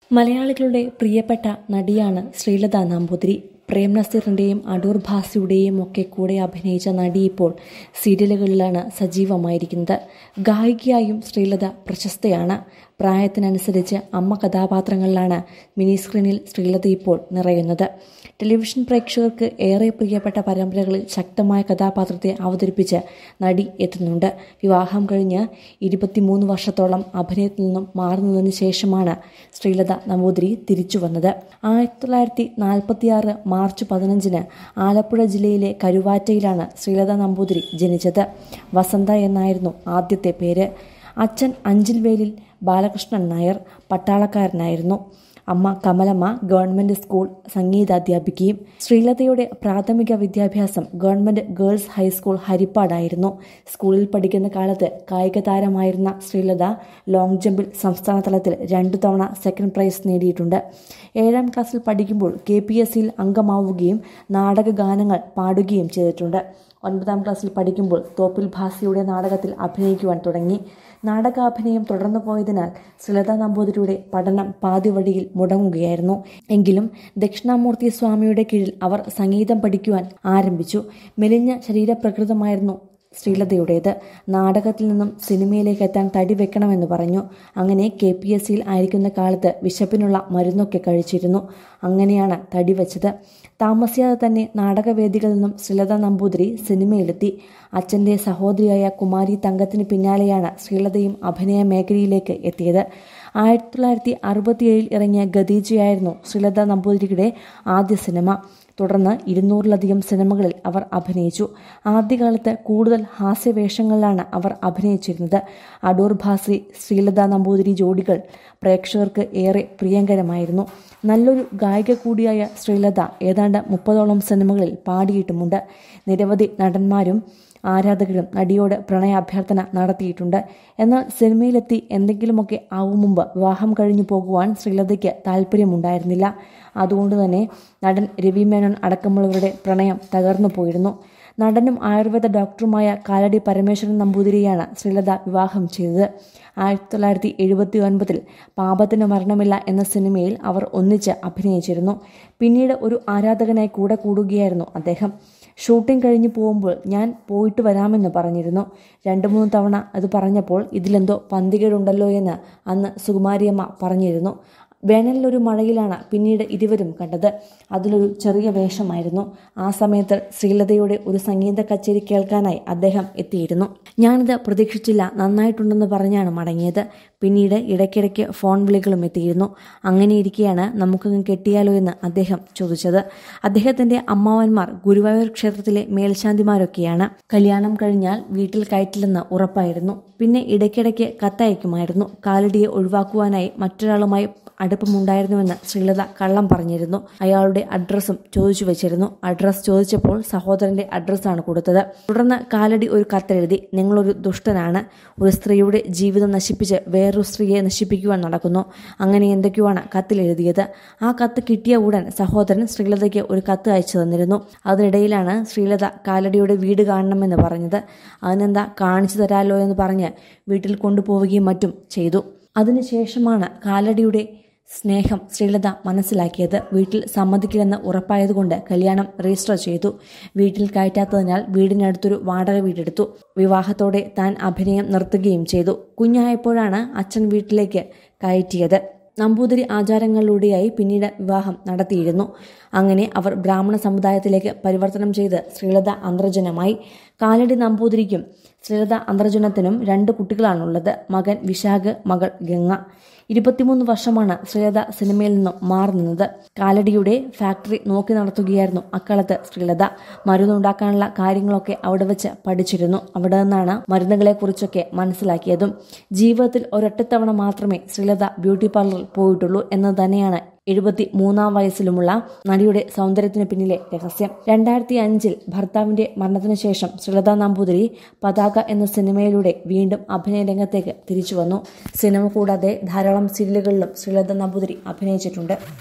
മലയാളികളുടെ പ്രിയപ്പെട്ട നടിയാണ് ശ്രീലത നമ്പൂതിരി പ്രേം നസീറിന്റെയും അടൂർ ഭാസിയുടെയും ഒക്കെ കൂടെ അഭിനയിച്ച നടി ഇപ്പോൾ സീരിയലുകളിലാണ് സജീവമായിരിക്കുന്നത് ഗായികയായും ശ്രീലത പ്രശസ്തയാണ് പ്രായത്തിനനുസരിച്ച് അമ്മ കഥാപാത്രങ്ങളിലാണ് മിനി സ്ക്രീനിൽ ശ്രീലത ഇപ്പോൾ നിറയുന്നത് ടെലിവിഷൻ പ്രേക്ഷകർക്ക് ഏറെ പ്രിയപ്പെട്ട പരമ്പരകളിൽ ശക്തമായ കഥാപാത്രത്തെ അവതരിപ്പിച്ച് നടി എത്തുന്നുണ്ട് വിവാഹം കഴിഞ്ഞ് ഇരുപത്തിമൂന്ന് വർഷത്തോളം അഭിനയത്തിൽ നിന്നും മാറുന്നതിന് ശേഷമാണ് ശ്രീലത നമ്പൂതിരി തിരിച്ചു വന്നത് ആയിരത്തി തൊള്ളായിരത്തി നാൽപ്പത്തിയാറ് മാർച്ച് പതിനഞ്ചിന് ആലപ്പുഴ ജില്ലയിലെ കരുവാറ്റയിലാണ് ശ്രീലത നമ്പൂതിരി ജനിച്ചത് വസന്ത എന്നായിരുന്നു ആദ്യത്തെ പേര് അച്ഛൻ അഞ്ചിൽവേലിൽ ബാലകൃഷ്ണൻ നായർ പട്ടാളക്കാരനായിരുന്നു അമ്മ കമലമ്മ ഗവൺമെന്റ് സ്കൂൾ സംഗീതാധ്യാപികയും ശ്രീലതയുടെ പ്രാഥമിക വിദ്യാഭ്യാസം ഗവൺമെന്റ് ഗേൾസ് ഹൈസ്കൂൾ ഹരിപ്പാടായിരുന്നു സ്കൂളിൽ പഠിക്കുന്ന കാലത്ത് കായിക താരമായിരുന്ന ശ്രീലത ലോങ് ജമ്പിൽ സംസ്ഥാന തലത്തിൽ രണ്ടു തവണ സെക്കൻഡ് പ്രൈസ് നേടിയിട്ടുണ്ട് ഏഴാം ക്ലാസ്സിൽ പഠിക്കുമ്പോൾ കെ പി എസ് സിയിൽ അംഗമാവുകയും നാടക ഗാനങ്ങൾ പാടുകയും ചെയ്തിട്ടുണ്ട് ഒൻപതാം ക്ലാസ്സിൽ പഠിക്കുമ്പോൾ തോപ്പിൽ ഭാസിയുടെ നാടകത്തിൽ അഭിനയിക്കുവാൻ തുടങ്ങി നാടകാഭിനയം തുടർന്നു പോയതിനാൽ ശ്രീലത നമ്പൂതിരിയുടെ പഠനം പാതി വഴിയിൽ മുടങ്ങുകയായിരുന്നു എങ്കിലും ദക്ഷിണാമൂർത്തി സ്വാമിയുടെ കീഴിൽ അവർ സംഗീതം പഠിക്കുവാൻ ആരംഭിച്ചു മെലിഞ്ഞ ശരീരപ്രകൃതമായിരുന്നു ശ്രീലതയുടേത് നാടകത്തിൽ നിന്നും സിനിമയിലേക്ക് എത്താൻ തടി വെക്കണമെന്ന് പറഞ്ഞു അങ്ങനെ കെ പി എസ് സിയിൽ ആയിരിക്കുന്ന കാലത്ത് വിശപ്പിനുള്ള മരുന്നൊക്കെ കഴിച്ചിരുന്നു അങ്ങനെയാണ് തടി വെച്ചത് താമസിയാതെ തന്നെ നാടകവേദികളിൽ നിന്നും ശ്രീലത നമ്പൂതിരി സിനിമയിലെത്തി അച്ഛൻ്റെ സഹോദരിയായ കുമാരി തങ്കത്തിന് പിന്നാലെയാണ് ശ്രീലതയും അഭിനയ മേഖലയിലേക്ക് എത്തിയത് ആയിരത്തി തൊള്ളായിരത്തി അറുപത്തിയേഴിൽ ഇറങ്ങിയ ഗദീജയായിരുന്നു ശ്രീലത നമ്പൂതിരിയുടെ ആദ്യ സിനിമ തുടർന്ന് ഇരുന്നൂറിലധികം സിനിമകളിൽ അവർ അഭിനയിച്ചു ആദ്യകാലത്ത് കൂടുതൽ ഹാസ്യവേഷങ്ങളിലാണ് അവർ അഭിനയിച്ചിരുന്നത് അടൂർ ഭാസി ശ്രീലത നമ്പൂതിരി ജോഡികൾ പ്രേക്ഷകർക്ക് ഏറെ പ്രിയങ്കരമായിരുന്നു നല്ലൊരു ഗായിക കൂടിയായ ശ്രീലത ഏതാണ്ട് മുപ്പതോളം സിനിമകളിൽ പാടിയിട്ടുമുണ്ട് നിരവധി നടന്മാരും ആരാധകരും നടിയോട് പ്രണയാഭ്യർത്ഥന നടത്തിയിട്ടുണ്ട് എന്നാൽ സിനിമയിലെത്തി എന്തെങ്കിലുമൊക്കെ ആവും മുമ്പ് വിവാഹം കഴിഞ്ഞു പോകുവാൻ ശ്രീലതയ്ക്ക് താല്പര്യമുണ്ടായിരുന്നില്ല അതുകൊണ്ട് തന്നെ നടൻ രവി മേനോൻ അടക്കമുള്ളവരുടെ പ്രണയം തകർന്നു പോയിരുന്നു നടനും ആയുർവേദ ഡോക്ടറുമായ കാലടി പരമേശ്വരൻ നമ്പൂതിരിയാണ് ശ്രീലത വിവാഹം ചെയ്തത് ആയിരത്തി തൊള്ളായിരത്തി എഴുപത്തി ഒൻപതിൽ പാപത്തിന് മരണമില്ല എന്ന സിനിമയിൽ അവർ ഒന്നിച്ച് അഭിനയിച്ചിരുന്നു പിന്നീട് ഒരു ആരാധകനായി കൂടെ കൂടുകയായിരുന്നു അദ്ദേഹം ഷൂട്ടിംഗ് കഴിഞ്ഞു പോകുമ്പോൾ ഞാൻ പോയിട്ട് വരാമെന്ന് പറഞ്ഞിരുന്നു രണ്ടു മൂന്ന് തവണ അത് പറഞ്ഞപ്പോൾ ഇതിലെന്തോ പന്തികേടുണ്ടല്ലോ എന്ന് അന്ന് സുകുമാരിയമ്മ പറഞ്ഞിരുന്നു വേനലിലൊരു മഴയിലാണ് പിന്നീട് ഇരുവരും കണ്ടത് അതിലൊരു ചെറിയ വേഷമായിരുന്നു ആ സമയത്ത് ശ്രീലതയുടെ ഒരു സംഗീത കച്ചേരി കേൾക്കാനായി അദ്ദേഹം എത്തിയിരുന്നു ഞാനിത് പ്രതീക്ഷിച്ചില്ല നന്നായിട്ടുണ്ടെന്ന് പറഞ്ഞാണ് മടങ്ങിയത് പിന്നീട് ഇടയ്ക്കിടയ്ക്ക് ഫോൺ വിളികളും എത്തിയിരുന്നു അങ്ങനെയിരിക്കെയാണ് നമുക്കങ്ങ് കെട്ടിയാലോ എന്ന് അദ്ദേഹം ചോദിച്ചത് അദ്ദേഹത്തിന്റെ അമ്മാവന്മാർ ഗുരുവായൂർ ക്ഷേത്രത്തിലെ മേൽശാന്തിമാരൊക്കെയാണ് കല്യാണം കഴിഞ്ഞാൽ വീട്ടിൽ കയറ്റില്ലെന്ന് ഉറപ്പായിരുന്നു പിന്നെ ഇടയ്ക്കിടയ്ക്ക് കത്തയക്കുമായിരുന്നു കാലടിയെ ഒഴിവാക്കുവാനായി മറ്റൊരാളുമായി അടുപ്പമുണ്ടായിരുന്നുവെന്ന് ശ്രീലത കള്ളം പറഞ്ഞിരുന്നു അയാളുടെ അഡ്രസ്സും ചോദിച്ചു വെച്ചിരുന്നു അഡ്രസ്സ് ചോദിച്ചപ്പോൾ സഹോദരന്റെ അഡ്രസ്സാണ് കൊടുത്തത് തുടർന്ന് കാലടി ഒരു കത്തെഴുതി നിങ്ങളൊരു ദുഷ്ടനാണ് ഒരു സ്ത്രീയുടെ ജീവിതം നശിപ്പിച്ച് വേറൊരു സ്ത്രീയെ നശിപ്പിക്കുവാൻ നടക്കുന്നു അങ്ങനെ എന്തൊക്കെയാണ് കത്തിൽ എഴുതിയത് ആ കത്ത് കിട്ടിയ ഉടൻ സഹോദരൻ ശ്രീലതയ്ക്ക് ഒരു കത്ത് അയച്ചു തന്നിരുന്നു അതിനിടയിലാണ് ശ്രീലത കാലടിയുടെ വീട് കാണണമെന്ന് പറഞ്ഞത് അതിനെന്താ കാണിച്ചു തരാലോ എന്ന് പറഞ്ഞ് വീട്ടിൽ കൊണ്ടുപോവുകയും മറ്റും ചെയ്തു അതിനുശേഷമാണ് കാലടിയുടെ സ്നേഹം ശ്രീലത മനസ്സിലാക്കിയത് വീട്ടിൽ സമ്മതിക്കില്ലെന്ന് ഉറപ്പായതുകൊണ്ട് കല്യാണം രജിസ്റ്റർ ചെയ്തു വീട്ടിൽ കയറ്റാത്തതിനാൽ വീടിനടുത്തൊരു വാടക വീടെടുത്തു വിവാഹത്തോടെ താൻ അഭിനയം നിർത്തുകയും ചെയ്തു കുഞ്ഞായപ്പോഴാണ് അച്ഛൻ വീട്ടിലേക്ക് കയറ്റിയത് നമ്പൂതിരി ആചാരങ്ങളിലൂടെയായി പിന്നീട് വിവാഹം നടത്തിയിരുന്നു അങ്ങനെ അവർ ബ്രാഹ്മണ സമുദായത്തിലേക്ക് പരിവർത്തനം ചെയ്ത് ശ്രീലത അന്തർജനമായി കാലടി നമ്പൂതിരിക്കും ശ്രീലത അന്തർജനത്തിനും രണ്ട് കുട്ടികളാണുള്ളത് മകൻ വിശാഖ് മകൾ ഗംഗ ഇരുപത്തിമൂന്ന് വർഷമാണ് ശ്രീലത സിനിമയിൽ നിന്നും മാറി നിന്നത് കാലടിയുടെ ഫാക്ടറി നോക്കി നടത്തുകയായിരുന്നു അക്കാലത്ത് ശ്രീലത മരുന്നുണ്ടാക്കാനുള്ള കാര്യങ്ങളൊക്കെ അവിടെ വെച്ച് പഠിച്ചിരുന്നു അവിടെ നിന്നാണ് മരുന്നുകളെക്കുറിച്ചൊക്കെ മനസ്സിലാക്കിയതും ജീവിതത്തിൽ ഒരൊറ്റത്തവണ മാത്രമേ ശ്രീലത ബ്യൂട്ടി പാർലറിൽ പോയിട്ടുള്ളൂ എന്നത് തന്നെയാണ് എഴുപത്തി മൂന്നാം വയസ്സിലുമുള്ള നടിയുടെ സൗന്ദര്യത്തിന് പിന്നിലെ രഹസ്യം രണ്ടായിരത്തി അഞ്ചിൽ ഭർത്താവിന്റെ മരണത്തിനു ശേഷം ശ്രീലത നമ്പൂതിരി പതാക എന്ന സിനിമയിലൂടെ വീണ്ടും അഭിനയ രംഗത്തേക്ക് തിരിച്ചു വന്നു സിനിമ കൂടാതെ ധാരാളം സീരിയലുകളിലും ശ്രീലത നമ്പൂതിരി അഭിനയിച്ചിട്ടുണ്ട്